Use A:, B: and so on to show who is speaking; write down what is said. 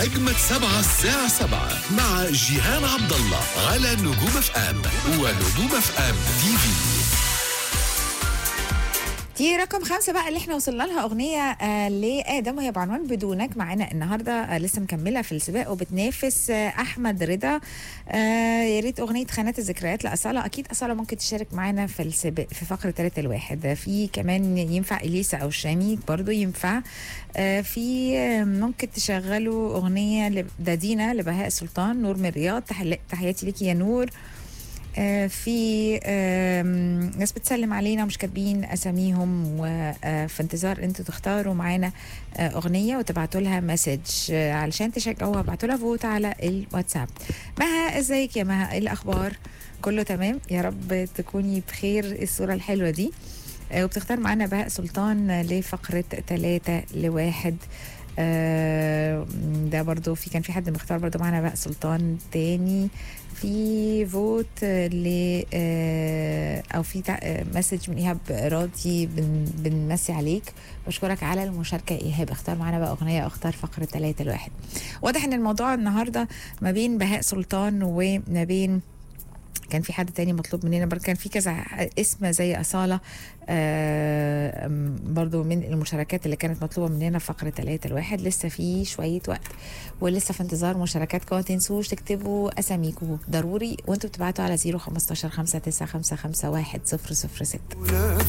A: أجمد سبعة الساعة سبعة مع جيهان عبد الله على نجوم اف ام ونجوم اف ام تي في
B: دي رقم خمسة بقى اللي احنا وصلنا لها أغنية آه لآدم وهي بعنوان بدونك معانا النهاردة آه لسه مكملة في السباق وبتنافس آه أحمد رضا آه يا ريت أغنية خانات الذكريات لأصالة أكيد أصالة ممكن تشارك معانا في السباق في فقرة ثلاثة الواحد في كمان ينفع إليسا أو شامي برضو ينفع آه في آه، ممكن تشغلوا أغنية لدادينا لبهاء سلطان نور من الرياض تحل- تحياتي ليكي يا نور آه، في آم، ناس بتسلم علينا ومش كاتبين اساميهم وفي انتظار انتوا تختاروا معانا آه، اغنيه وتبعتوا لها مسج آه، علشان تشجعوها ابعتوا لها فوت على الواتساب مها ازيك يا مها ايه الاخبار كله تمام يا رب تكوني بخير إيه الصوره الحلوه دي آه، وبتختار معانا بهاء سلطان لفقره ثلاثة لواحد آه، ده برضو في كان في حد مختار برضو معانا بهاء سلطان تاني في فوت آه، ل آه، او في تع- آه، مسج من ايهاب راضي بن بنمسي عليك بشكرك على المشاركه ايهاب اختار معانا بقى اغنيه اختار فقره ثلاثة لواحد واضح ان الموضوع النهارده ما بين بهاء سلطان وما بين كان في حد تاني مطلوب مننا برضه كان في كذا اسم زي أصالة آه أم، برضو من المشاركات اللي كانت مطلوبة مننا في فقرة ثلاثة الواحد لسه في شوية وقت ولسه في انتظار مشاركاتكم ما تنسوش تكتبوا أساميكم ضروري وانتوا بتبعتوا على 015 595 51 006